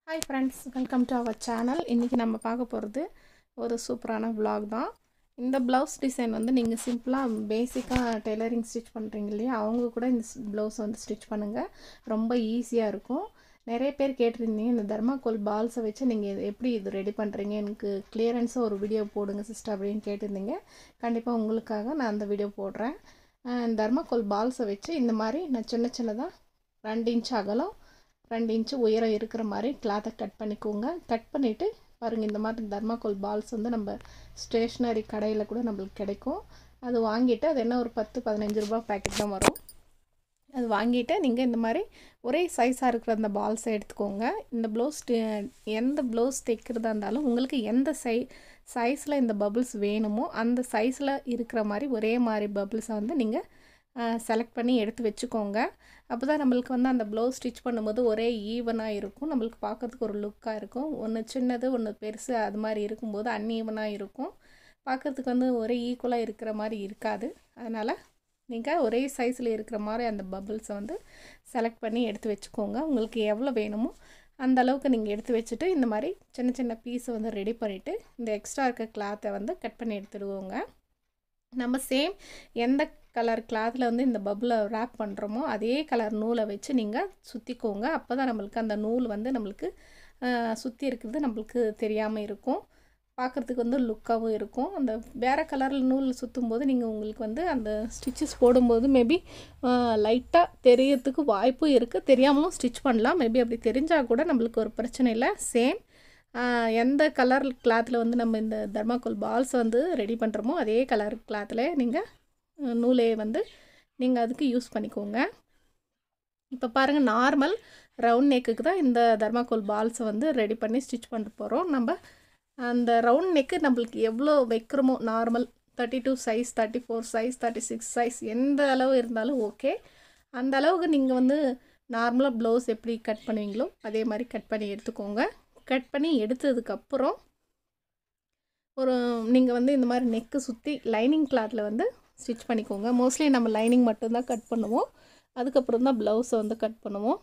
hi friends welcome to our channel இன்றைக்கி நம்ம பார்க்க போகிறது ஒரு சூப்பரான vlog தான் இந்த ப்ளவுஸ் டிசைன் வந்து நீங்கள் சிம்பிளாக பேசிக்காக டெய்லரிங் ஸ்டிச் பண்ணுறீங்க இல்லையா அவங்க கூட இந்த ப்ளவுஸ் வந்து ஸ்டிச் பண்ணுங்கள் ரொம்ப ஈஸியாக இருக்கும் நிறைய பேர் கேட்டிருந்தீங்க இந்த தர்மாக்கோல் பால்ஸை வச்சு நீங்கள் இது எப்படி இது ரெடி பண்ணுறீங்க எனக்கு கிளியரன்ஸாக ஒரு வீடியோ போடுங்க சிஸ்டர் அப்படின்னு கேட்டிருந்தீங்க கண்டிப்பாக உங்களுக்காக நான் அந்த வீடியோ போடுறேன் தர்மாக்கோல் பால்ஸை வச்சு இந்த மாதிரி நான் சின்ன சின்னதாக ரெண்டு இன்ச் அகலம் ரெண்டு இன்ச்சு உயரம் இருக்கிற மாதிரி கிளாத்தை கட் பண்ணிக்கோங்க கட் பண்ணிவிட்டு பாருங்கள் இந்த மாதிரி தர்மாக்கோல் பால்ஸ் வந்து நம்ம ஸ்டேஷ்னரி கடையில் கூட நம்மளுக்கு கிடைக்கும் அது வாங்கிட்டு அது என்ன ஒரு பத்து பதினஞ்சு ரூபா பேக்கெட் தான் வரும் அது வாங்கிட்டு நீங்கள் இந்த மாதிரி ஒரே சைஸாக இருக்கிற அந்த பால்ஸை எடுத்துக்கோங்க இந்த ப்ளவுஸ் எந்த ப்ளவுஸ் தைக்கிறதா இருந்தாலும் உங்களுக்கு எந்த சை சைஸில் இந்த பபுள்ஸ் வேணுமோ அந்த சைஸில் இருக்கிற மாதிரி ஒரே மாதிரி பபுள்ஸை வந்து நீங்கள் செலக்ட் பண்ணி எடுத்து வச்சுக்கோங்க அப்போ தான் நம்மளுக்கு வந்து அந்த ப்ளவுஸ் ஸ்டிச் பண்ணும்போது ஒரே ஈவனாக இருக்கும் நம்மளுக்கு பார்க்கறதுக்கு ஒரு லுக்காக இருக்கும் ஒன்று சின்னது ஒன்று பெருசு அது மாதிரி இருக்கும்போது அன்ஈவனாக இருக்கும் பார்க்குறதுக்கு வந்து ஒரே ஈக்குவலாக இருக்கிற மாதிரி இருக்காது அதனால் நீங்கள் ஒரே சைஸில் இருக்கிற மாதிரி அந்த பபுள்ஸை வந்து செலக்ட் பண்ணி எடுத்து வச்சுக்கோங்க உங்களுக்கு எவ்வளோ வேணுமோ அந்த அளவுக்கு நீங்கள் எடுத்து வச்சுட்டு இந்த மாதிரி சின்ன சின்ன பீஸை வந்து ரெடி பண்ணிவிட்டு இந்த எக்ஸ்ட்ரா இருக்க கிளாத்தை வந்து கட் பண்ணி எடுத்துடுவோங்க நம்ம சேம் எந்த கலர் கிளாத்தில் வந்து இந்த பப்பில் ரேப் பண்ணுறோமோ அதே கலர் நூலை வச்சு நீங்கள் சுற்றிக்கோங்க அப்போ தான் நம்மளுக்கு அந்த நூல் வந்து நம்மளுக்கு சுற்றி இருக்கிறது நம்மளுக்கு தெரியாமல் இருக்கும் பார்க்குறதுக்கு வந்து லுக்காகவும் இருக்கும் அந்த வேறு கலரில் நூல் சுற்றும் போது நீங்கள் உங்களுக்கு வந்து அந்த ஸ்டிச்சஸ் போடும்போது மேபி லைட்டாக தெரியறதுக்கு வாய்ப்பும் இருக்குது தெரியாமலும் ஸ்டிச் பண்ணலாம் மேபி அப்படி தெரிஞ்சால் கூட நம்மளுக்கு ஒரு பிரச்சனை இல்லை சேம் எந்த கலர் கிளாத்தில் வந்து நம்ம இந்த தர்மாக்கோல் பால்ஸ் வந்து ரெடி பண்ணுறோமோ அதே கலர் கிளாத்தில் நீங்கள் நூலே வந்து நீங்கள் அதுக்கு யூஸ் பண்ணிக்கோங்க இப்போ பாருங்கள் நார்மல் ரவுண்ட் நெக்குக்கு தான் இந்த தர்மாக்கோல் பால்ஸை வந்து ரெடி பண்ணி ஸ்டிச் பண்ண போகிறோம் நம்ம அந்த ரவுண்ட் நெக்கு நம்மளுக்கு எவ்வளோ வைக்கிறோமோ normal thirty two size thirty four size thirty six size எந்த அளவு இருந்தாலும் ஓகே அந்த அளவுக்கு நீங்கள் வந்து நார்மலாக ப்ளவுஸ் எப்படி கட் பண்ணுவீங்களோ அதே மாதிரி கட் பண்ணி எடுத்துக்கோங்க கட் பண்ணி எடுத்ததுக்கப்புறம் ஒரு நீங்கள் வந்து இந்த மாதிரி நெக்கு சுற்றி லைனிங் கிளாத்தில் வந்து ஸ்டிச் பண்ணிக்கோங்க மோஸ்ட்லி நம்ம லைனிங் மட்டும்தான் கட் பண்ணுவோம் அதுக்கப்புறம் தான் ப்ளவுஸை வந்து கட் பண்ணுவோம்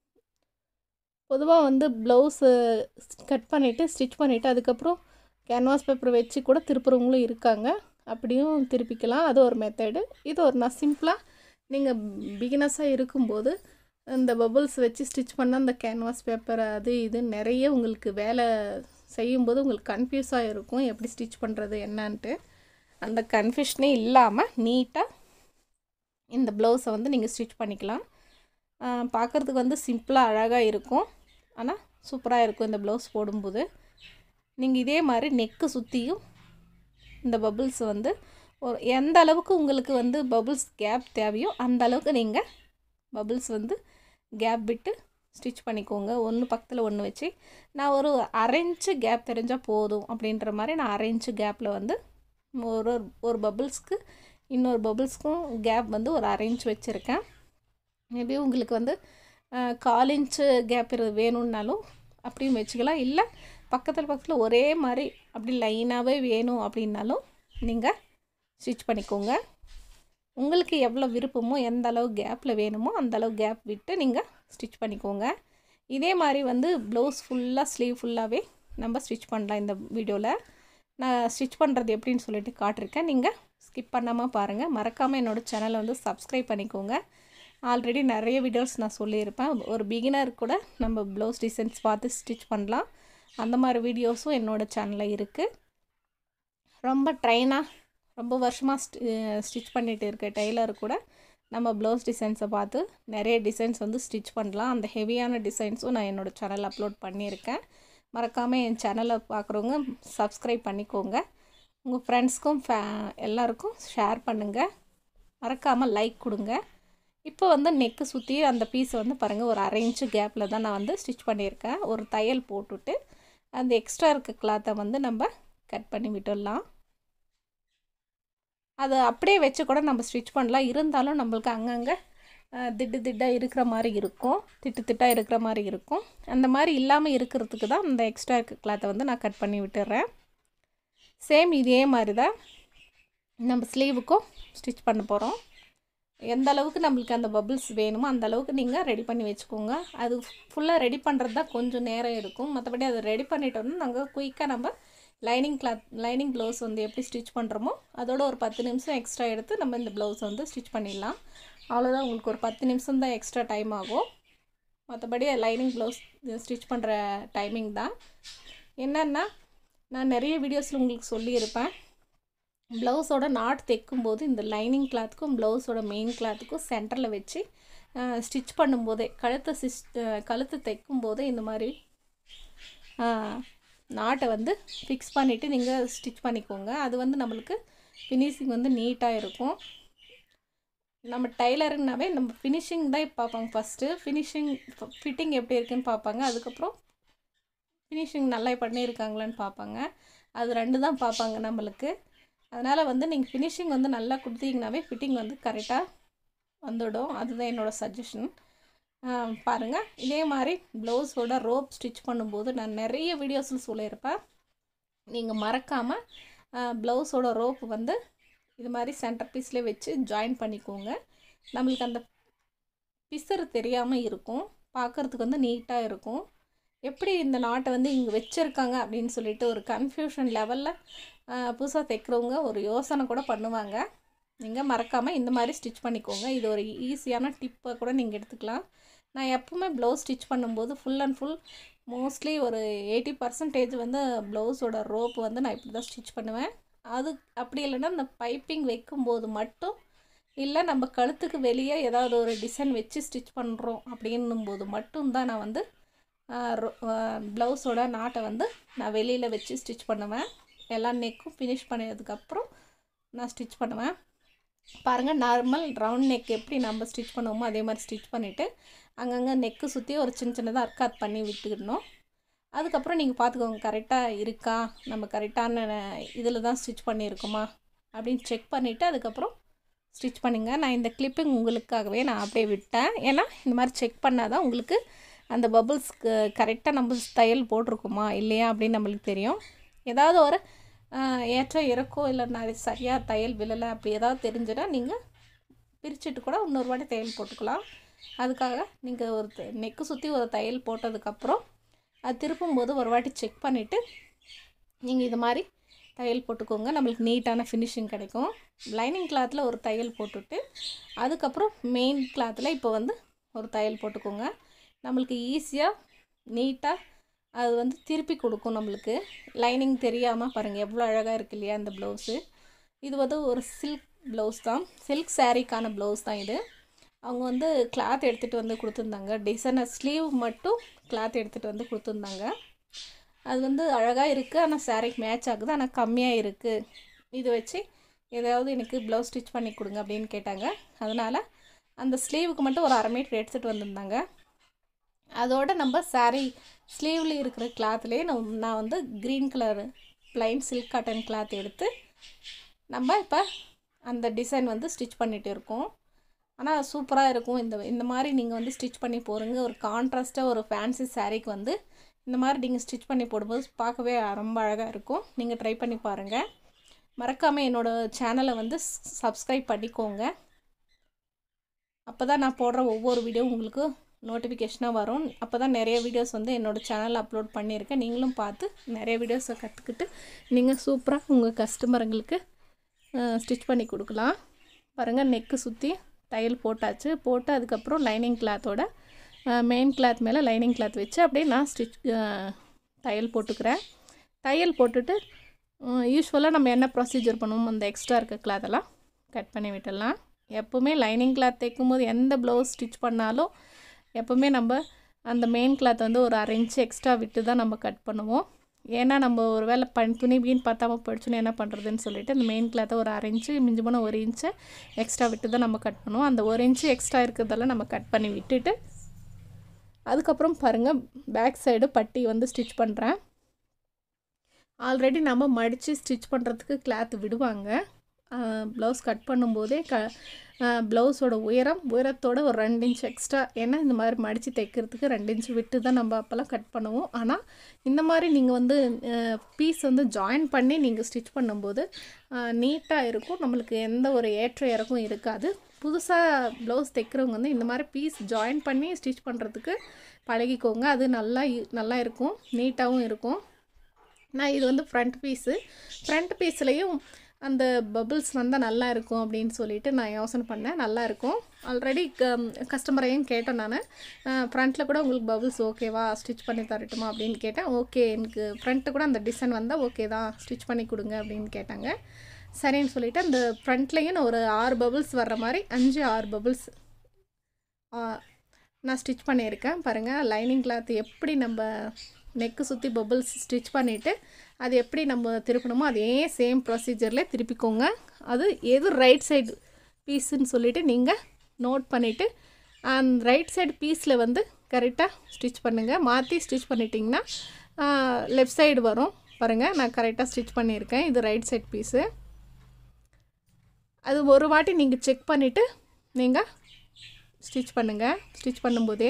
பொதுவாக வந்து ப்ளவுஸு கட் பண்ணிவிட்டு ஸ்டிச் பண்ணிவிட்டு அதுக்கப்புறம் கேன்வாஸ் பேப்பர் வச்சு கூட திருப்புறவங்களும் இருக்காங்க அப்படியும் திருப்பிக்கலாம் அது ஒரு மெத்தடு இது ஒரு நான் சிம்பிளாக நீங்கள் பிகினஸாக இருக்கும்போது இந்த பபுள்ஸ் வச்சு ஸ்டிச் பண்ண அந்த கேன்வாஸ் பேப்பர் அது இது நிறைய உங்களுக்கு வேலை செய்யும்போது உங்களுக்கு கன்ஃபியூஸாக இருக்கும் எப்படி ஸ்டிச் பண்ணுறது என்னான்ட்டு அந்த கன்ஃபியூஷனே இல்லாமல் நீட்டாக இந்த ப்ளவுஸை வந்து நீங்கள் ஸ்டிச் பண்ணிக்கலாம் பார்க்குறதுக்கு வந்து சிம்பிளாக அழகாக இருக்கும் ஆனால் சூப்பராக இருக்கும் இந்த ப்ளவுஸ் போடும்போது நீங்கள் இதே மாதிரி நெக்கு சுற்றியும் இந்த பபுள்ஸ் வந்து ஒரு எந்த அளவுக்கு உங்களுக்கு வந்து பபுள்ஸ் கேப் தேவையோ அந்த அளவுக்கு நீங்கள் பபுள்ஸ் வந்து கேப் விட்டு ஸ்டிச் பண்ணிக்கோங்க ஒன்று பக்கத்தில் ஒன்று வச்சு நான் ஒரு அரைஞ்சு கேப் தெரிஞ்சால் போதும் அப்படின்ற மாதிரி நான் அரைஞ்சு கேப்பில் வந்து ஒரு ஒரு பபுள்ஸ்க்கு இன்னொரு பபுள்ஸ்க்கும் கேப் வந்து ஒரு அரைஞ்ச் வச்சுருக்கேன் மேபி உங்களுக்கு வந்து கால் இன்ச்சு கேப் வேணும்னாலும் அப்படியும் வச்சுக்கலாம் இல்லை பக்கத்தில் பக்கத்தில் ஒரே மாதிரி அப்படி லைனாகவே வேணும் அப்படின்னாலும் நீங்கள் ஸ்டிச் பண்ணிக்கோங்க உங்களுக்கு எவ்வளோ விருப்பமோ எந்த அளவு கேப்பில் வேணுமோ அந்த அளவு கேப் விட்டு நீங்கள் ஸ்டிச் பண்ணிக்கோங்க இதே மாதிரி வந்து ப்ளவுஸ் ஃபுல்லாக ஸ்லீவ் ஃபுல்லாகவே நம்ம ஸ்டிச் பண்ணலாம் இந்த வீடியோவில் நான் ஸ்டிச் பண்ணுறது எப்படின்னு சொல்லிட்டு காட்டிருக்கேன் நீங்கள் ஸ்கிப் பண்ணாமல் பாருங்கள் மறக்காமல் என்னோடய சேனலை வந்து சப்ஸ்கிரைப் பண்ணிக்கோங்க ஆல்ரெடி நிறைய வீடியோஸ் நான் சொல்லியிருப்பேன் ஒரு பிகினர் கூட நம்ம ப்ளவுஸ் டிசைன்ஸ் பார்த்து ஸ்டிச் பண்ணலாம் அந்த மாதிரி வீடியோஸும் என்னோடய சேனலில் இருக்குது ரொம்ப ட்ரைனாக ரொம்ப வருஷமாக ஸ்டிச் பண்ணிகிட்டு இருக்க டெய்லர் கூட நம்ம ப்ளவுஸ் டிசைன்ஸை பார்த்து நிறைய டிசைன்ஸ் வந்து ஸ்டிச் பண்ணலாம் அந்த ஹெவியான டிசைன்ஸும் நான் என்னோடய சேனலில் அப்லோட் பண்ணியிருக்கேன் மறக்காமல் என் சேனலை பார்க்குறவங்க சப்ஸ்கிரைப் பண்ணிக்கோங்க உங்கள் ஃப்ரெண்ட்ஸ்க்கும் ஃபே எல்லாருக்கும் ஷேர் பண்ணுங்கள் மறக்காமல் லைக் கொடுங்க இப்போ வந்து நெக்கு சுற்றி அந்த பீஸை வந்து பாருங்கள் ஒரு அரை இன்ச்சு கேப்பில் தான் நான் வந்து ஸ்டிச் பண்ணியிருக்கேன் ஒரு தையல் போட்டுட்டு அந்த எக்ஸ்ட்ரா இருக்க கிளாத்தை வந்து நம்ம கட் பண்ணி விட்டுடலாம் அதை அப்படியே வச்சு கூட நம்ம ஸ்டிச் பண்ணலாம் இருந்தாலும் நம்மளுக்கு அங்கங்கே திட்டு திட்டாக இருக்கிற மாதிரி இருக்கும் திட்டு திட்டாக இருக்கிற மாதிரி இருக்கும் அந்த மாதிரி இல்லாமல் இருக்கிறதுக்கு தான் இந்த எக்ஸ்ட்ரா இருக்க கிளாத்தை வந்து நான் கட் பண்ணி விட்டுடுறேன் சேம் இதே மாதிரி தான் நம்ம ஸ்லீவுக்கும் ஸ்டிச் பண்ண போகிறோம் எந்த அளவுக்கு நம்மளுக்கு அந்த பபிள்ஸ் வேணுமோ அந்த அளவுக்கு நீங்கள் ரெடி பண்ணி வச்சுக்கோங்க அது ஃபுல்லாக ரெடி பண்ணுறது தான் கொஞ்சம் நேரம் எடுக்கும் மற்றபடி அதை ரெடி பண்ணிட்டோம்னா நாங்கள் குயிக்காக நம்ம லைனிங் கிளாத் லைனிங் ப்ளவுஸ் வந்து எப்படி ஸ்டிச் பண்ணுறோமோ அதோட ஒரு பத்து நிமிஷம் எக்ஸ்ட்ரா எடுத்து நம்ம இந்த ப்ளவுஸ் வந்து ஸ்டிச் பண்ணிடலாம் அவ்வளோதான் உங்களுக்கு ஒரு பத்து நிமிஷம் தான் எக்ஸ்ட்ரா டைம் ஆகும் மற்றபடி லைனிங் ப்ளவுஸ் ஸ்டிச் பண்ணுற டைமிங் தான் என்னென்னா நான் நிறைய வீடியோஸில் உங்களுக்கு சொல்லியிருப்பேன் ப்ளவுஸோட நாட் தைக்கும்போது இந்த லைனிங் கிளாத்துக்கும் ப்ளவுஸோட மெயின் கிளாத்துக்கும் சென்டரில் வச்சு ஸ்டிச் பண்ணும்போதே கழுத்தை சிஸ் கழுத்து தைக்கும் போதே இந்த மாதிரி நாட்டை வந்து ஃபிக்ஸ் பண்ணிவிட்டு நீங்கள் ஸ்டிச் பண்ணிக்கோங்க அது வந்து நம்மளுக்கு ஃபினிஷிங் வந்து நீட்டாக இருக்கும் நம்ம டைலருங்கனாவே நம்ம ஃபினிஷிங் தான் பார்ப்பாங்க ஃபஸ்ட்டு ஃபினிஷிங் ஃபிட்டிங் எப்படி இருக்குன்னு பார்ப்பாங்க அதுக்கப்புறம் ஃபினிஷிங் நல்லா பண்ணியிருக்காங்களான்னு பார்ப்பாங்க அது ரெண்டு தான் பார்ப்பாங்க நம்மளுக்கு அதனால் வந்து நீங்கள் ஃபினிஷிங் வந்து நல்லா கொடுத்தீங்கனாவே ஃபிட்டிங் வந்து கரெக்டாக வந்துடும் அதுதான் என்னோடய சஜஷன் பாருங்கள் இதே மாதிரி ப்ளவுஸோட ரோப் ஸ்டிச் பண்ணும்போது நான் நிறைய வீடியோஸில் சொல்லியிருப்பேன் நீங்கள் மறக்காமல் ப்ளவுஸோட ரோப் வந்து இது மாதிரி சென்டர் பீஸ்லேயே வச்சு ஜாயின் பண்ணிக்கோங்க நம்மளுக்கு அந்த பிசறு தெரியாமல் இருக்கும் பார்க்குறதுக்கு வந்து நீட்டாக இருக்கும் எப்படி இந்த நாட்டை வந்து இங்கே வச்சுருக்காங்க அப்படின்னு சொல்லிட்டு ஒரு கன்ஃபியூஷன் லெவலில் புதுசாக தைக்கிறவங்க ஒரு யோசனை கூட பண்ணுவாங்க நீங்கள் மறக்காமல் இந்த மாதிரி ஸ்டிச் பண்ணிக்கோங்க இது ஒரு ஈஸியான டிப்பை கூட நீங்கள் எடுத்துக்கலாம் நான் எப்பவுமே ப்ளவுஸ் ஸ்டிச் பண்ணும்போது ஃபுல் அண்ட் ஃபுல் மோஸ்ட்லி ஒரு எயிட்டி பர்சன்டேஜ் வந்து ப்ளவுஸோட ரோப் வந்து நான் இப்படி தான் ஸ்டிச் பண்ணுவேன் அது அப்படி இல்லைன்னா இந்த பைப்பிங் வைக்கும்போது மட்டும் இல்லை நம்ம கழுத்துக்கு வெளியே ஏதாவது ஒரு டிசைன் வச்சு ஸ்டிச் பண்ணுறோம் அப்படின்னும் போது மட்டும்தான் நான் வந்து ப்ளவுஸோட நாட்டை வந்து நான் வெளியில் வச்சு ஸ்டிச் பண்ணுவேன் எல்லா நெக்கும் ஃபினிஷ் பண்ணதுக்கப்புறம் நான் ஸ்டிச் பண்ணுவேன் பாருங்கள் நார்மல் ரவுண்ட் நெக் எப்படி நம்ம ஸ்டிச் பண்ணுவோமோ அதே மாதிரி ஸ்டிச் பண்ணிவிட்டு அங்கங்கே நெக்கு சுற்றி ஒரு சின்ன சின்னதாக அர்க்காத் பண்ணி விட்டுக்கிடணும் அதுக்கப்புறம் நீங்கள் பார்த்துக்கோங்க கரெக்டாக இருக்கா நம்ம கரெக்டான இதில் தான் ஸ்டிச் பண்ணியிருக்கோமா அப்படின்னு செக் பண்ணிவிட்டு அதுக்கப்புறம் ஸ்டிச் பண்ணுங்கள் நான் இந்த கிளிப்பிங் உங்களுக்காகவே நான் அப்படியே விட்டேன் ஏன்னா இந்த மாதிரி செக் பண்ணால் தான் உங்களுக்கு அந்த பபுள்ஸ்க்கு கரெக்டாக நம்ம தையல் போட்டிருக்கோமா இல்லையா அப்படின்னு நம்மளுக்கு தெரியும் ஏதாவது ஒரு ஏற்றம் இறக்கோ இல்லை நிறைய சரியாக தையல் விழலை அப்படி ஏதாவது தெரிஞ்சுன்னா நீங்கள் பிரிச்சுட்டு கூட இன்னொரு வாட்டி தையல் போட்டுக்கலாம் அதுக்காக நீங்கள் ஒரு நெக்கு சுற்றி ஒரு தையல் போட்டதுக்கப்புறம் அது திருப்பும்போது ஒரு வாட்டி செக் பண்ணிவிட்டு நீங்கள் இது மாதிரி தையல் போட்டுக்கோங்க நம்மளுக்கு நீட்டான ஃபினிஷிங் கிடைக்கும் லைனிங் கிளாத்தில் ஒரு தையல் போட்டுட்டு அதுக்கப்புறம் மெயின் கிளாத்தில் இப்போ வந்து ஒரு தையல் போட்டுக்கோங்க நம்மளுக்கு ஈஸியாக நீட்டாக அது வந்து திருப்பி கொடுக்கும் நம்மளுக்கு லைனிங் தெரியாமல் பாருங்கள் எவ்வளோ அழகாக இருக்கு இல்லையா இந்த ப்ளவுஸு இது வந்து ஒரு சில்க் ப்ளவுஸ் தான் சில்க் சாரீக்கான ப்ளவுஸ் தான் இது அவங்க வந்து கிளாத் எடுத்துகிட்டு வந்து கொடுத்துருந்தாங்க டிசைனர் ஸ்லீவ் மட்டும் கிளாத் எடுத்துகிட்டு வந்து கொடுத்துருந்தாங்க அது வந்து அழகாக இருக்குது ஆனால் சாரீக்கு மேட்ச் ஆகுது ஆனால் கம்மியாக இருக்குது இது வச்சு ஏதாவது எனக்கு ப்ளவுஸ் ஸ்டிச் பண்ணி கொடுங்க அப்படின்னு கேட்டாங்க அதனால் அந்த ஸ்லீவுக்கு மட்டும் ஒரு அரை மீட்டர் எடுத்துகிட்டு வந்திருந்தாங்க அதோடு நம்ம சாரீ ஸ்லீவில் இருக்கிற கிளாத்லேயே நான் நான் வந்து green colour plain silk cotton cloth எடுத்து நம்ம இப்போ அந்த டிசைன் வந்து ஸ்டிச் பண்ணிகிட்டு இருக்கோம் ஆனால் சூப்பராக இருக்கும் இந்த இந்த மாதிரி நீங்கள் வந்து ஸ்டிச் பண்ணி போகிறீங்க ஒரு கான்ட்ராஸ்ட்டாக ஒரு ஃபேன்சி சாரீக்கு வந்து இந்த மாதிரி நீங்கள் ஸ்டிச் பண்ணி போடும்போது பார்க்கவே ரொம்ப அழகாக இருக்கும் நீங்கள் ட்ரை பண்ணி பாருங்கள் மறக்காமல் என்னோடய சேனலை வந்து சப்ஸ்கிரைப் பண்ணிக்கோங்க அப்போ தான் நான் போடுற ஒவ்வொரு வீடியோ உங்களுக்கு நோட்டிஃபிகேஷனாக வரும் அப்போ தான் நிறைய வீடியோஸ் வந்து என்னோடய சேனலில் அப்லோட் பண்ணியிருக்கேன் நீங்களும் பார்த்து நிறைய வீடியோஸை கற்றுக்கிட்டு நீங்கள் சூப்பராக உங்கள் கஸ்டமருங்களுக்கு ஸ்டிச் பண்ணி கொடுக்கலாம் பாருங்கள் நெக்கு சுற்றி தையல் போட்டாச்சு போட்டு அதுக்கப்புறம் லைனிங் கிளாத்தோட மெயின் கிளாத் மேலே லைனிங் கிளாத் வச்சு அப்படியே நான் ஸ்டிச் தையல் போட்டுக்கிறேன் தையல் போட்டுட்டு யூஸ்வலாக நம்ம என்ன ப்ரொசீஜர் பண்ணுவோம் அந்த எக்ஸ்ட்ரா இருக்க கிளாத்தெல்லாம் கட் பண்ணி விட்டுடலாம் எப்போவுமே லைனிங் கிளாத் தைக்கும் போது எந்த ப்ளவுஸ் ஸ்டிச் பண்ணாலும் எப்போவுமே நம்ம அந்த மெயின் கிளாத் வந்து ஒரு அரை இன்ச்சு எக்ஸ்ட்ரா விட்டு தான் நம்ம கட் பண்ணுவோம் ஏன்னா நம்ம ஒரு வேளை பண் துணி வீண் பார்த்தாம போயிடுச்சுன்னு என்ன பண்ணுறதுன்னு சொல்லிட்டு அந்த மெயின் கிளாத்தை ஒரு அரை இன்ச்சு மிஞ்சி போனால் ஒரு இன்ச்சு எக்ஸ்ட்ரா விட்டு தான் நம்ம கட் பண்ணுவோம் அந்த ஒரு இன்ச்சு எக்ஸ்ட்ரா இருக்கிறதெல்லாம் நம்ம கட் பண்ணி விட்டுட்டு அதுக்கப்புறம் பாருங்கள் பேக் சைடு பட்டி வந்து ஸ்டிச் பண்ணுறேன் ஆல்ரெடி நம்ம மடித்து ஸ்டிச் பண்ணுறதுக்கு கிளாத் விடுவாங்க ப்ளவுஸ் கட் பண்ணும்போதே க ப்ளவுஸோட உயரம் உயரத்தோட ஒரு ரெண்டு இன்ச் எக்ஸ்ட்ரா ஏன்னா இந்த மாதிரி மடித்து தைக்கிறதுக்கு ரெண்டு இன்ச் விட்டு தான் நம்ம அப்போல்லாம் கட் பண்ணுவோம் ஆனால் இந்த மாதிரி நீங்கள் வந்து பீஸ் வந்து ஜாயின் பண்ணி நீங்கள் ஸ்டிச் பண்ணும்போது நீட்டாக இருக்கும் நம்மளுக்கு எந்த ஒரு ஏற்ற இறக்கும் இருக்காது புதுசாக ப்ளவுஸ் தைக்கிறவங்க வந்து இந்த மாதிரி பீஸ் ஜாயின் பண்ணி ஸ்டிச் பண்ணுறதுக்கு பழகிக்கோங்க அது நல்லா இ- நல்லா இருக்கும் நீட்டாகவும் இருக்கும் நான் இது வந்து ஃப்ரண்ட் பீஸு ஃப்ரண்ட் பீஸ்லேயும் அந்த பபிள்ஸ் வந்தால் நல்லா இருக்கும் அப்படின்னு சொல்லிட்டு நான் யோசனை பண்ணேன் நல்லா இருக்கும் ஆல்ரெடி கஸ்டமரையும் கேட்டேன் நான் ஃப்ரண்ட்டில் கூட உங்களுக்கு பபிள்ஸ் ஓகேவா ஸ்டிச் பண்ணி தரட்டுமா அப்படின்னு கேட்டேன் ஓகே எனக்கு ஃப்ரண்ட்டு கூட அந்த டிசைன் வந்தால் ஓகே தான் ஸ்டிச் பண்ணி கொடுங்க அப்படின்னு கேட்டாங்க சரின்னு சொல்லிட்டு அந்த ஃப்ரண்ட்லேயும் நான் ஒரு ஆறு பபிள்ஸ் வர்ற மாதிரி அஞ்சு ஆறு பபிள்ஸ் நான் ஸ்டிச் பண்ணியிருக்கேன் பாருங்கள் லைனிங் கிளாத் எப்படி நம்ம நெக்கு சுற்றி பபிள்ஸ் ஸ்டிச் பண்ணிவிட்டு அது எப்படி நம்ம திருப்பணுமோ அதே சேம் ப்ரொசீஜரில் திருப்பிக்கோங்க அது எது ரைட் சைடு பீஸுன்னு சொல்லிவிட்டு நீங்கள் நோட் பண்ணிவிட்டு அந்த ரைட் சைடு பீஸில் வந்து கரெக்டாக ஸ்டிச் பண்ணுங்கள் மாற்றி ஸ்டிச் பண்ணிட்டீங்கன்னா லெஃப்ட் சைடு வரும் பாருங்கள் நான் கரெக்டாக ஸ்டிச் பண்ணியிருக்கேன் இது ரைட் சைடு பீஸு அது ஒரு வாட்டி நீங்கள் செக் பண்ணிவிட்டு நீங்கள் ஸ்டிச் பண்ணுங்கள் ஸ்டிச் பண்ணும்போதே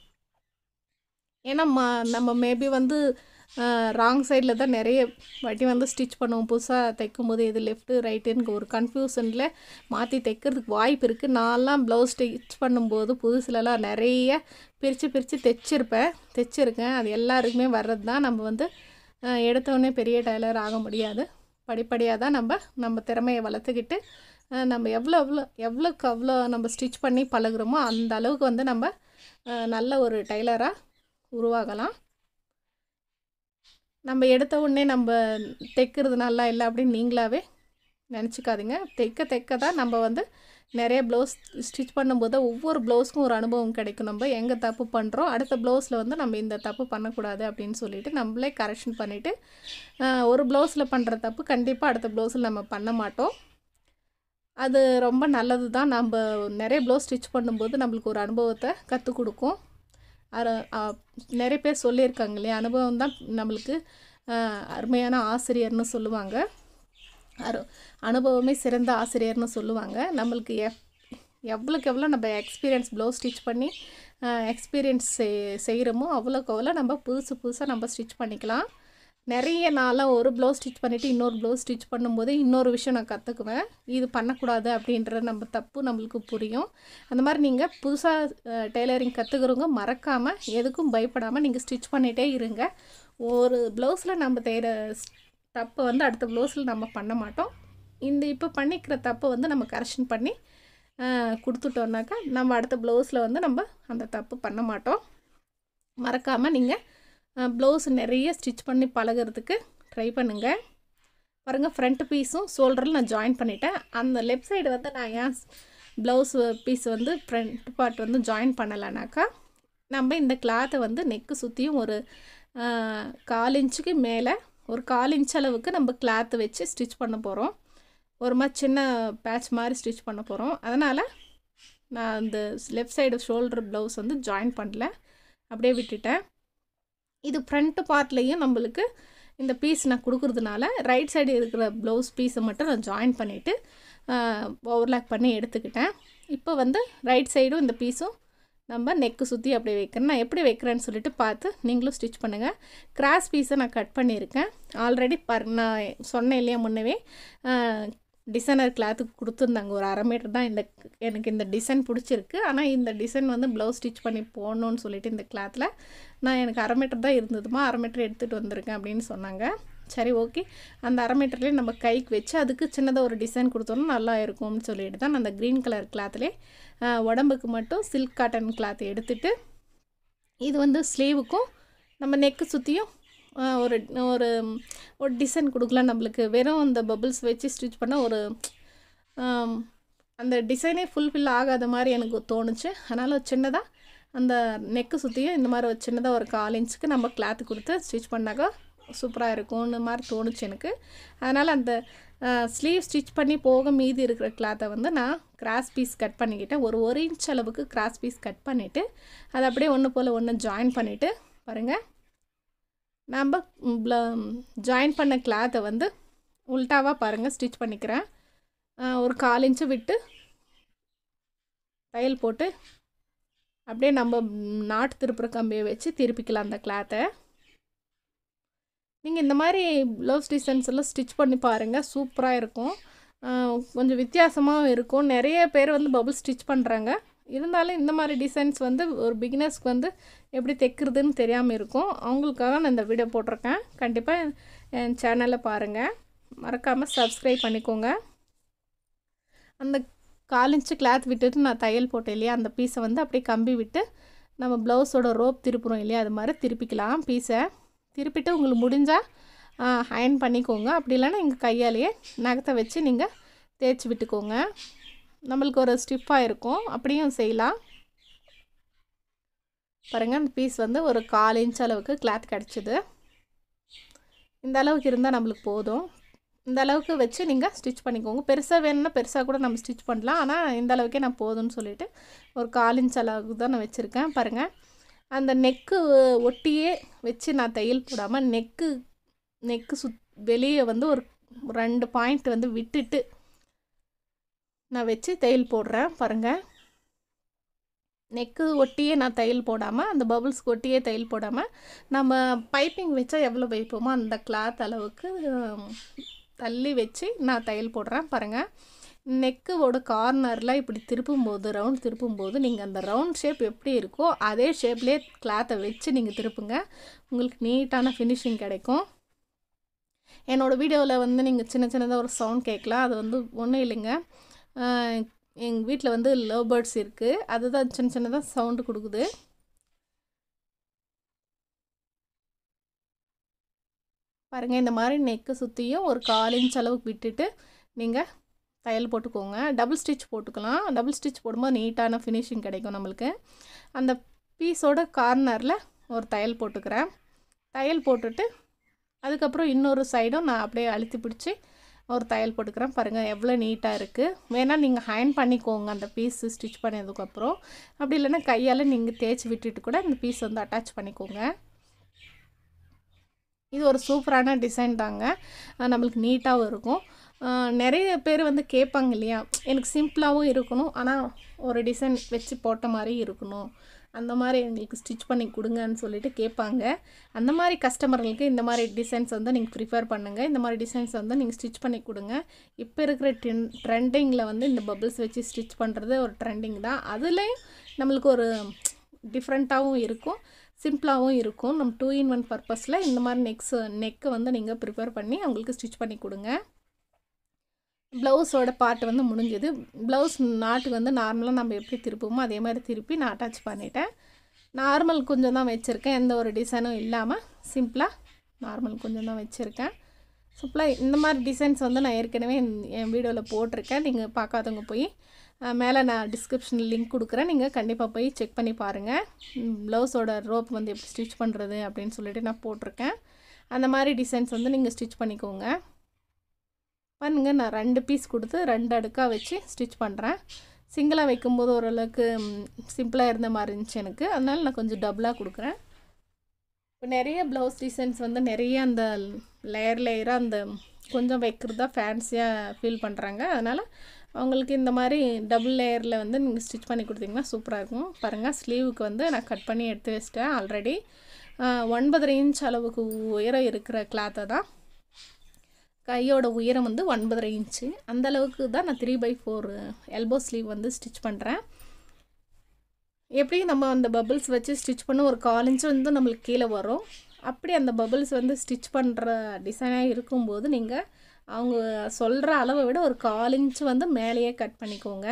ஏன்னா ம நம்ம மேபி வந்து ராங் சைடில் தான் நிறைய வாட்டி வந்து ஸ்டிச் பண்ணுவோம் புதுசாக தைக்கும்போது இது லெஃப்ட்டு ரைட்டுன்னு ஒரு கன்ஃபியூஷனில் மாற்றி தைக்கிறதுக்கு வாய்ப்பு இருக்குது நான்லாம் ப்ளவுஸ் ஸ்டிச் பண்ணும்போது புதுசுலலாம் நிறைய பிரித்து பிரித்து தைச்சிருப்பேன் தைச்சிருக்கேன் அது எல்லாருக்குமே வர்றது தான் நம்ம வந்து அஹ், எடுத்தோடனே பெரிய டைலர் ஆக முடியாது படிப்படியாக தான் நம்ம நம்ம திறமையை வளர்த்துக்கிட்டு அஹ், நம்ம எவ்வளோ எவ்வளோ எவ்வளோக்கு அவ்வளோ நம்ம ஸ்டிச் பண்ணி பழகுறோமோ அந்த அளவுக்கு வந்து நம்ம அஹ், நல்ல ஒரு டைலராக உருவாகலாம் நம்ம எடுத்த உடனே நம்ம தைக்கிறது நல்லா இல்லை அப்படின்னு நீங்களாவே நினச்சிக்காதீங்க தைக்க தைக்க தான் நம்ம வந்து நிறைய ப்ளவுஸ் ஸ்டிச் பண்ணும்போது ஒவ்வொரு ப்ளவுஸ்க்கும் ஒரு அனுபவம் கிடைக்கும் நம்ம எங்கே தப்பு பண்ணுறோம் அடுத்த ப்ளவுஸில் வந்து நம்ம இந்த தப்பு பண்ணக்கூடாது அப்படின்னு சொல்லிட்டு நம்மளே கரெக்ஷன் பண்ணிவிட்டு ஒரு ப்ளவுஸில் பண்ணுற தப்பு கண்டிப்பாக அடுத்த ப்ளவுஸில் நம்ம பண்ண மாட்டோம் அது ரொம்ப நல்லது தான் நம்ம நிறைய ப்ளவுஸ் ஸ்டிச் பண்ணும்போது நம்மளுக்கு ஒரு அனுபவத்தை கற்றுக் கொடுக்கும் அரு அ, நிறைய பேர் சொல்லியிருக்காங்க இல்லையா அனுபவம் தான் நம்மளுக்கு அஹ், அருமையான ஆசிரியர்னு சொல்லுவாங்க அரு அனுபவமே சிறந்த ஆசிரியர்னு சொல்லுவாங்க நம்மளுக்கு எப் எவ்வளோக்கு எவ்வளோ நம்ம எக்ஸ்பீரியன்ஸ் ப்ளவுஸ் ஸ்டிச் பண்ணி எக்ஸ்பீரியன்ஸ் செய் செய்கிறோமோ அவ்வளோக்கு அவ்வளோ நம்ம புதுசு புதுசாக நம்ம ஸ்டிச் பண்ணிக்கலாம் நிறைய நாளாக ஒரு ப்ளவுஸ் ஸ்டிச் பண்ணிவிட்டு இன்னொரு ப்ளவுஸ் ஸ்டிச் பண்ணும்போது இன்னொரு விஷயம் நான் கற்றுக்குவேன் இது பண்ணக்கூடாது அப்படின்ற நம்ம தப்பு நம்மளுக்கு புரியும் அந்த மாதிரி நீங்கள் புதுசாக டெய்லரிங் கற்றுக்கிறவங்க மறக்காமல் எதுக்கும் பயப்படாமல் நீங்கள் ஸ்டிச் பண்ணிகிட்டே இருங்க ஒரு ப்ளவுஸில் நம்ம செய்கிற தப்பை வந்து அடுத்த ப்ளவுஸில் நம்ம பண்ண மாட்டோம் இந்த இப்போ பண்ணிக்கிற தப்பை வந்து நம்ம கரெக்ஷன் பண்ணி அஹ், கொடுத்துட்டோம்னாக்கா நம்ம அடுத்த ப்ளவுஸில் வந்து நம்ம அந்த தப்பு பண்ண மாட்டோம் மறக்காமல் நீங்கள் ப்ளவுஸ் நிறைய ஸ்டிச் பண்ணி பழகுறதுக்கு ட்ரை பண்ணுங்கள் பாருங்கள் ஃப்ரண்ட் பீஸும் ஷோல்டரில் நான் ஜாயின் பண்ணிட்டேன் அந்த லெஃப்ட் சைடு வந்து நான் ஏன் ப்ளவுஸ் பீஸ் வந்து ஃப்ரண்ட் பார்ட் வந்து ஜாயின் பண்ணலைனாக்கா நம்ம இந்த கிளாத்தை வந்து நெக்கு சுற்றியும் ஒரு ஆஹ், கால் இன்ச்சுக்கு மேலே ஒரு கால் இன்ச் அளவுக்கு நம்ம கிளாத்தை வச்சு ஸ்டிச் பண்ண போகிறோம் ஒரு மாதிரி சின்ன பேட்ச் மாதிரி ஸ்டிச் பண்ண போகிறோம் அதனால் நான் இந்த லெஃப்ட் சைடு ஷோல்டர் ப்ளவுஸ் வந்து ஜாயின் பண்ணல அப்படியே விட்டுட்டேன் இது ஃப்ரண்ட் பார்ட்லேயும் நம்மளுக்கு இந்த பீஸ் நான் கொடுக்குறதுனால ரைட் சைடு இருக்கிற ப்ளவுஸ் பீஸை மட்டும் நான் ஜாயின் பண்ணிவிட்டு ஓவர்லாக் பண்ணி எடுத்துக்கிட்டேன் இப்போ வந்து ரைட் சைடும் இந்த பீஸும் நம்ம நெக்கு சுற்றி அப்படி வைக்கிறேன் நான் எப்படி வைக்கிறேன்னு சொல்லிட்டு பார்த்து நீங்களும் ஸ்டிச் பண்ணுங்கள் கிராஸ் பீஸை நான் கட் பண்ணியிருக்கேன் ஆல்ரெடி பர் நான் சொன்னேன் இல்லையா முன்னவே டிசைனர் கிளாத்துக்கு கொடுத்துருந்தாங்க ஒரு அரை மீட்டர் தான் இந்த எனக்கு இந்த டிசைன் பிடிச்சிருக்கு ஆனால் இந்த டிசைன் வந்து ப்ளவுஸ் ஸ்டிச் பண்ணி போடணும்னு சொல்லிட்டு இந்த கிளாத்தில் நான் எனக்கு அரை மீட்டர் தான் இருந்ததுமா அரை மீட்டர் எடுத்துகிட்டு வந்திருக்கேன் அப்படின்னு சொன்னாங்க சரி ஓகே அந்த அரை மீட்டர்லேயே நம்ம கைக்கு வச்சு அதுக்கு சின்னதாக ஒரு டிசைன் கொடுத்தோன்னா நல்லா இருக்கும்னு சொல்லிட்டு தான் நான் அந்த க்ரீன் கலர் கிளாத்லேயே உடம்புக்கு மட்டும் சில்க் காட்டன் கிளாத் எடுத்துட்டு இது வந்து ஸ்லீவுக்கும் நம்ம நெக்கு சுற்றியும் ஒரு ஒரு ஒரு டிசைன் கொடுக்கலாம் நம்மளுக்கு வெறும் அந்த பபிள்ஸ் வச்சு ஸ்டிச் பண்ண ஒரு ஆம், அந்த டிசைனே ஃபுல்ஃபில் ஆகாத மாதிரி எனக்கு தோணுச்சு அதனால் சின்னதாக அந்த நெக்கு சுற்றியும் இந்த மாதிரி ஒரு சின்னதாக ஒரு கால் இன்ச்சுக்கு நம்ம கிளாத்து கொடுத்து ஸ்டிச் பண்ணாக்கா சூப்பராக இருக்கும்னு மாதிரி தோணுச்சு எனக்கு அதனால் அந்த ஸ்லீவ் ஸ்டிச் பண்ணி போக மீதி இருக்கிற கிளாத்தை வந்து நான் கிராஸ் பீஸ் கட் பண்ணிக்கிட்டேன் ஒரு ஒரு இன்ச் அளவுக்கு கிராஸ் பீஸ் கட் பண்ணிவிட்டு அதை அப்படியே ஒன்று போல் ஒன்று ஜாயின் பண்ணிவிட்டு பாருங்கள் நம்ம ஜாயின் பண்ண கிளாத்தை வந்து உல்ட்டாவாக பாருங்கள் ஸ்டிச் பண்ணிக்கிறேன் ஆஹ் ஒரு கால் இன்ச்சு விட்டு தையல் போட்டு அப்படியே நம்ம ம், நாட்டு திருப்புற கம்பியை வச்சு திருப்பிக்கலாம் அந்த கிளாத்தை நீங்கள் இந்த மாதிரி ப்ளவுஸ் டிசைன்ஸ் எல்லாம் ஸ்டிச் பண்ணி பாருங்கள் சூப்பராக இருக்கும் கொஞ்சம் வித்தியாசமாகவும் இருக்கும் நிறைய பேர் வந்து பபுள் ஸ்டிச் பண்ணுறாங்க இருந்தாலும் இந்த மாதிரி டிசைன்ஸ் வந்து ஒரு பிகினர்ஸ்க்கு வந்து எப்படி தைக்கிறதுன்னு தெரியாமல் இருக்கும் அவங்களுக்காக நான் இந்த வீடியோ போட்டிருக்கேன் கண்டிப்பாக என் சேனலை பாருங்கள் மறக்காமல் சப்ஸ்கிரைப் பண்ணிக்கோங்க அந்த கால் இன்ச்சு கிளாத் விட்டுட்டு நான் தையல் போட்டேன் இல்லையா அந்த பீஸை வந்து அப்படியே கம்பி விட்டு நம்ம ப்ளவுஸோட ரோப் திருப்புறோம் இல்லையா அது மாதிரி திருப்பிக்கலாம் பீஸை திருப்பிட்டு உங்களுக்கு முடிஞ்சால் அயன் பண்ணிக்கோங்க அப்படி இல்லைன்னா எங்கள் கையாலேயே நகத்தை வச்சு நீங்கள் தேய்ச்சி விட்டுக்கோங்க நம்மளுக்கு ஒரு ஸ்டிஃபாக இருக்கும் அப்படியும் செய்யலாம் பாருங்கள் அந்த பீஸ் வந்து ஒரு கால் இன்ச் அளவுக்கு கிளாத் கிடச்சிது இந்த அளவுக்கு இருந்தால் நம்மளுக்கு போதும் இந்த அளவுக்கு வச்சு நீங்கள் ஸ்டிச் பண்ணிக்கோங்க பெருசாக வேணும்னா பெருசாக கூட நம்ம ஸ்டிச் பண்ணலாம் ஆனால் இந்த அளவுக்கே நான் போதும்னு சொல்லிவிட்டு ஒரு கால் இன்ச் அளவுக்கு தான் நான் வச்சுருக்கேன் பாருங்கள் அந்த நெக்கு ஒட்டியே வச்சு நான் தையல் போடாமல் நெக்கு நெக்கு சுத் வெளியே வந்து ஒரு ரெண்டு பாயிண்ட் வந்து விட்டுட்டு நான் வச்சு தையல் போடுறேன் பாருங்கள் நெக்கு ஒட்டியே நான் தையல் போடாமல் அந்த பபுள்ஸ்க்கு ஒட்டியே தையல் போடாமல் நம்ம பைப்பிங் வச்சா எவ்வளோ வைப்போமோ அந்த கிளாத் அளவுக்கு தள்ளி வச்சு நான் தையல் போடுறேன் பாருங்கள் நெக்கோட கார்னரில் இப்படி திருப்பும்போது ரவுண்ட் திருப்பும்போது நீங்கள் அந்த ரவுண்ட் ஷேப் எப்படி இருக்கோ அதே ஷேப்லேயே கிளாத்தை வச்சு நீங்கள் திருப்புங்க உங்களுக்கு நீட்டான ஃபினிஷிங் கிடைக்கும் என்னோடய வீடியோவில் வந்து நீங்கள் சின்ன சின்னதாக ஒரு சவுண்ட் கேட்கலாம் அது வந்து ஒன்றும் இல்லைங்க எங்கள் வீட்டில் வந்து லவ் பேர்ட்ஸ் இருக்குது அதுதான் சின்ன சின்னதாக சவுண்டு கொடுக்குது பாருங்கள் இந்த மாதிரி நெக்கு சுற்றியும் ஒரு கால் இன்ச் அளவுக்கு விட்டுட்டு நீங்கள் தையல் போட்டுக்கோங்க டபுள் ஸ்டிச் போட்டுக்கலாம் டபுள் ஸ்டிச் போடும்போது நீட்டான ஃபினிஷிங் கிடைக்கும் நம்மளுக்கு அந்த பீஸோட கார்னரில் ஒரு தையல் போட்டுக்கிறேன் தையல் போட்டுட்டு அதுக்கப்புறம் இன்னொரு சைடும் நான் அப்படியே அழுத்தி பிடிச்சி ஒரு தையல் போட்டுக்கிறேன் பாருங்கள் எவ்வளோ நீட்டாக இருக்குது வேணால் நீங்கள் ஹேண்ட் பண்ணிக்கோங்க அந்த பீஸ் ஸ்டிச் பண்ணதுக்கப்புறம் அப்படி இல்லைன்னா கையால் நீங்கள் தேய்ச்சி விட்டுட்டு கூட இந்த பீஸ் வந்து அட்டாச் பண்ணிக்கோங்க இது ஒரு சூப்பரான டிசைன் தாங்க நம்மளுக்கு நீட்டாகவும் இருக்கும் நிறைய பேர் வந்து கேட்பாங்க இல்லையா எனக்கு சிம்பிளாகவும் இருக்கணும் ஆனால் ஒரு டிசைன் வச்சு போட்ட மாதிரி இருக்கணும் அந்த மாதிரி எங்களுக்கு ஸ்டிச் பண்ணி கொடுங்கன்னு சொல்லிட்டு கேட்பாங்க அந்த மாதிரி கஸ்டமர்களுக்கு இந்த மாதிரி டிசைன்ஸ் வந்து நீங்கள் ப்ரிஃபர் பண்ணுங்கள் இந்த மாதிரி டிசைன்ஸ் வந்து நீங்கள் ஸ்டிச் பண்ணி கொடுங்க இப்போ இருக்கிற ட்ரென் ட்ரெண்டிங்கில் வந்து இந்த பபிள்ஸ் வச்சு ஸ்டிச் பண்ணுறது ஒரு ட்ரெண்டிங் தான் அதுலேயும் நம்மளுக்கு ஒரு டிஃப்ரெண்ட்டாகவும் இருக்கும் சிம்பிளாகவும் இருக்கும் நம்ம டூ இன் ஒன் பர்பஸில் இந்த மாதிரி நெக்ஸ் நெக்கை வந்து நீங்கள் ப்ரிப்பேர் பண்ணி அவங்களுக்கு ஸ்டிச் பண்ணி கொடுங்க ப்ளவுஸோட பார்ட் வந்து முடிஞ்சது ப்ளவுஸ் நாட்டுக்கு வந்து நார்மலாக நம்ம எப்படி திருப்புமோ அதே மாதிரி திருப்பி நான் அட்டாச் பண்ணிட்டேன் நார்மல் கொஞ்சம் தான் வச்சுருக்கேன் எந்த ஒரு டிசைனும் இல்லாமல் சிம்பிளாக நார்மல் கொஞ்சம் தான் வச்சுருக்கேன் சிம்பிளாக இந்த மாதிரி டிசைன்ஸ் வந்து நான் ஏற்கனவே என் வீடியோவில் போட்டிருக்கேன் நீங்கள் பார்க்காதவங்க போய் மேலே நான் டிஸ்கிரிப்ஷனில் லிங்க் கொடுக்குறேன் நீங்கள் கண்டிப்பாக போய் செக் பண்ணி பாருங்கள் ப்ளவுஸோட ரோப் வந்து எப்படி ஸ்டிச் பண்ணுறது அப்படின்னு சொல்லிட்டு நான் போட்டிருக்கேன் அந்த மாதிரி டிசைன்ஸ் வந்து நீங்கள் ஸ்டிச் பண்ணிக்கோங்க பாருங்க நான் ரெண்டு பீஸ் கொடுத்து ரெண்டு அடுக்காக வச்சு ஸ்டிச் பண்ணுறேன் சிங்கிளாக வைக்கும்போது ஓரளவுக்கு சிம்பிளாக இருந்த மாதிரி இருந்துச்சு எனக்கு அதனால் நான் கொஞ்சம் டபுளாக கொடுக்குறேன் இப்போ நிறைய ப்ளவுஸ் டிசைன்ஸ் வந்து நிறைய அந்த லேயர் லேயராக அந்த கொஞ்சம் வைக்கிறது தான் ஃபேன்சியாக ஃபீல் பண்ணுறாங்க அதனால் அவங்களுக்கு இந்த மாதிரி டபுள் லேயரில் வந்து நீங்கள் ஸ்டிச் பண்ணி கொடுத்தீங்கன்னா சூப்பராக இருக்கும் பாருங்கள் ஸ்லீவுக்கு வந்து நான் கட் பண்ணி எடுத்து வச்சிட்டேன் ஆல்ரெடி ஒன்பதரை இன்ச் அளவுக்கு உயரம் இருக்கிற கிளாத்தை தான் கையோட உயரம் வந்து ஒன்பதரை இன்ச்சு அந்தளவுக்கு தான் நான் three by four elbow sleeve வந்து ஸ்டிச் பண்ணுறேன் எப்படி நம்ம அந்த பபிள்ஸ் வச்சு ஸ்டிச் பண்ண ஒரு கால் இன்ச்சு வந்து நம்மளுக்கு கீழே வரும் அப்படி அந்த பபிள்ஸ் வந்து ஸ்டிச் பண்ணுற டிசைனாக இருக்கும்போது நீங்கள் அவங்க சொல்கிற அளவை விட ஒரு கால் இன்ச்சு வந்து மேலேயே கட் பண்ணிக்கோங்க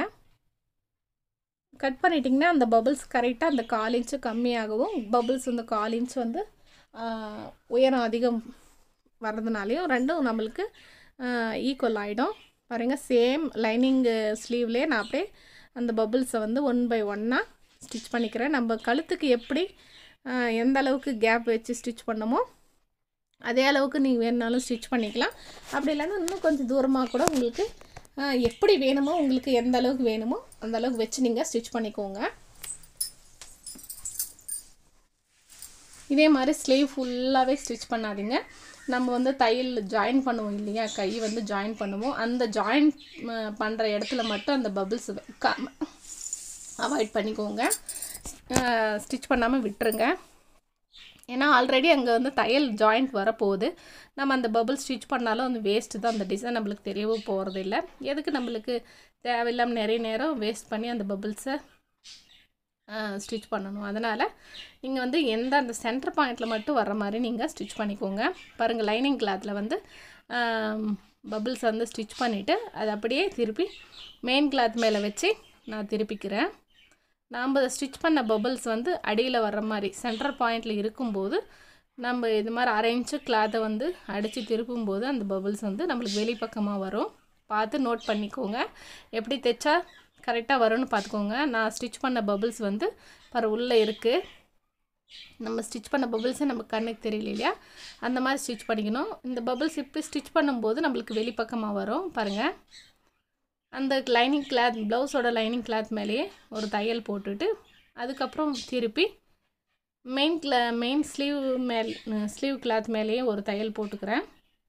கட் பண்ணிட்டிங்கன்னா அந்த பபிள்ஸ் கரெக்டாக அந்த கால் இன்ச்சு கம்மியாகவும் பபிள்ஸ் வந்து கால் இன்ச் வந்து உயரம் அதிகம் வர்றதுனாலையும் ரெண்டும் நம்மளுக்கு ஈக்குவல் ஆகிடும் பாருங்கள் சேம் லைனிங் ஸ்லீவ்லேயே நான் அப்படியே அந்த பபிள்ஸை வந்து ஒன் பை ஒன்னாக ஸ்டிச் பண்ணிக்கிறேன் நம்ம கழுத்துக்கு எப்படி எந்த அளவுக்கு கேப் வச்சு ஸ்டிச் பண்ணமோ அதே அளவுக்கு நீங்கள் வேணுனாலும் ஸ்டிச் பண்ணிக்கலாம் அப்படி இல்லைன்னா இன்னும் கொஞ்சம் தூரமாக கூட உங்களுக்கு எப்படி வேணுமோ உங்களுக்கு எந்த அளவுக்கு வேணுமோ அந்த அளவுக்கு வச்சு நீங்கள் ஸ்டிச் பண்ணிக்கோங்க இதே மாதிரி ஸ்லீவ் ஃபுல்லாகவே ஸ்டிச் பண்ணாதீங்க நம்ம வந்து தையல் ஜாயின் பண்ணுவோம் இல்லையா கை வந்து ஜாயின் பண்ணுவோம் அந்த ஜாயின் பண்ணுற இடத்துல மட்டும் அந்த பபிள்ஸ் அவாய்ட் பண்ணிக்கோங்க ஸ்டிச் பண்ணாமல் விட்டுருங்க ஏன்னா ஆல்ரெடி அங்கே வந்து தையல் ஜாயிண்ட் வரப்போகுது நம்ம அந்த பபுள் ஸ்டிச் பண்ணாலும் அந்த வேஸ்ட்டு தான் அந்த டிசைன் நம்மளுக்கு தெரியவும் போகிறது இல்லை எதுக்கு நம்மளுக்கு தேவையில்லாமல் நிறைய நேரம் வேஸ்ட் பண்ணி அந்த பபுள்ஸை ஸ்டிச் பண்ணணும் அதனால் நீங்கள் வந்து எந்த அந்த சென்டர் பாயிண்டில் மட்டும் வர மாதிரி நீங்கள் ஸ்டிச் பண்ணிக்கோங்க பாருங்கள் லைனிங் கிளாத்தில் வந்து பபுள்ஸ் வந்து ஸ்டிச் பண்ணிவிட்டு அதை அப்படியே திருப்பி மெயின் கிளாத் மேலே வச்சு நான் திருப்பிக்கிறேன் நாம் ஸ்டிச் பண்ண பபுள்ஸ் வந்து அடியில் வர்ற மாதிரி சென்டர் பாயிண்டில் இருக்கும்போது நம்ம இது மாதிரி அரை இன்ச்சு கிளாத்தை வந்து அடித்து திருப்பும்போது அந்த பபுள்ஸ் வந்து நம்மளுக்கு வெளிப்பக்கமாக வரும் பார்த்து நோட் பண்ணிக்கோங்க எப்படி தைச்சா கரெக்டாக வரும்னு பார்த்துக்கோங்க நான் ஸ்டிச் பண்ண பபுள்ஸ் வந்து பர உள்ளே இருக்குது நம்ம ஸ்டிச் பண்ண பபுள்ஸே நம்ம கண்ணுக்கு தெரியல இல்லையா அந்த மாதிரி ஸ்டிச் பண்ணிக்கணும் இந்த பபுள்ஸ் இப்போ ஸ்டிச் பண்ணும்போது நம்மளுக்கு வெளிப்பக்கமாக வரும் பாருங்கள் அந்த லைனிங் கிளாத் ப்ளவுஸோட லைனிங் கிளாத் மேலேயே ஒரு தையல் போட்டுட்டு அதுக்கப்புறம் திருப்பி மெயின் கிளா மெயின் ஸ்லீவ் மேல் ஸ்லீவ் கிளாத் மேலேயே ஒரு தையல் போட்டுக்கிறேன்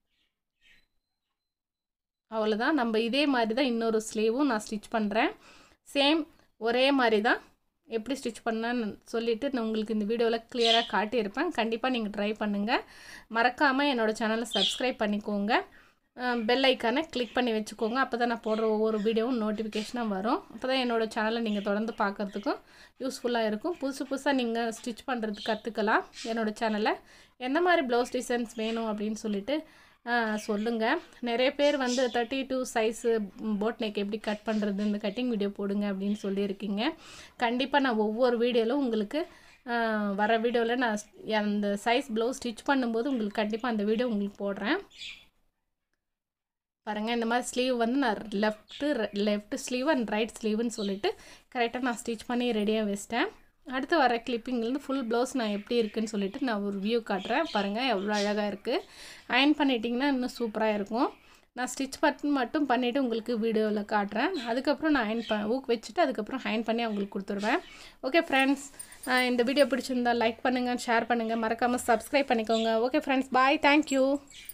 அவ்வளோதான் நம்ம இதே மாதிரி தான் இன்னொரு ஸ்லீவும் நான் ஸ்டிச் பண்ணுறேன் சேம் ஒரே மாதிரி தான் எப்படி ஸ்டிச் பண்ணேன்னு சொல்லிவிட்டு நான் உங்களுக்கு இந்த வீடியோவில் கிளியராக காட்டியிருப்பேன் கண்டிப்பாக நீங்கள் ட்ரை பண்ணுங்கள் மறக்காமல் என்னோடய சேனலை சப்ஸ்கிரைப் பண்ணிக்கோங்க பெல் ஐக்கானை கிளிக் பண்ணி வச்சுக்கோங்க அப்போ தான் நான் போடுற ஒவ்வொரு வீடியோவும் நோட்டிஃபிகேஷனாக வரும் அப்போ தான் என்னோடய சேனலை நீங்கள் தொடர்ந்து பார்க்குறதுக்கும் யூஸ்ஃபுல்லாக இருக்கும் புதுசு புதுசாக நீங்கள் ஸ்டிச் பண்ணுறது கற்றுக்கலாம் என்னோடய சேனலை எந்த மாதிரி ப்ளவுஸ் டிசைன்ஸ் வேணும் அப்படின்னு சொல்லிட்டு சொல்லுங்கள் நிறைய பேர் வந்து thirty two size boat neck எப்படி கட் பண்ணுறது இந்த கட்டிங் வீடியோ போடுங்க அப்படின்னு சொல்லியிருக்கீங்க கண்டிப்பாக நான் ஒவ்வொரு வீடியோவிலும் உங்களுக்கு வர வீடியோவில் நான் அந்த சைஸ் ப்ளவுஸ் ஸ்டிச் பண்ணும்போது உங்களுக்கு கண்டிப்பாக அந்த வீடியோ உங்களுக்கு போடுறேன் பாருங்கள் இந்த மாதிரி ஸ்லீவ் வந்து நான் left left sleeve and right ஸ்லீவ்னு சொல்லிட்டு கரெக்டாக நான் ஸ்டிச் பண்ணி ரெடியாக வச்சிட்டேன் அடுத்து வர கிளிப்பிங்லேருந்து ஃபுல் ப்ளவுஸ் நான் எப்படி இருக்குன்னு சொல்லிட்டு நான் ஒரு வியூ காட்டுறேன் பாருங்கள் எவ்வளோ அழகாக இருக்குது அயன் பண்ணிட்டிங்கன்னா இன்னும் சூப்பராக இருக்கும் நான் ஸ்டிச் பட்டன் மட்டும் பண்ணிவிட்டு உங்களுக்கு வீடியோவில் காட்டுறேன் அதுக்கப்புறம் நான் அயன் ப ஊக் வச்சுட்டு அதுக்கப்புறம் அயன் பண்ணி அவங்களுக்கு கொடுத்துருவேன் ஓகே ஃப்ரெண்ட்ஸ் இந்த வீடியோ பிடிச்சிருந்தா லைக் பண்ணுங்கள் ஷேர் பண்ணுங்கள் மறக்காமல் சப்ஸ்கிரைப் பண்ணிக்கோங்க ஓகே ஃப்ரெண்ட்ஸ் பாய் தேங்க்யூ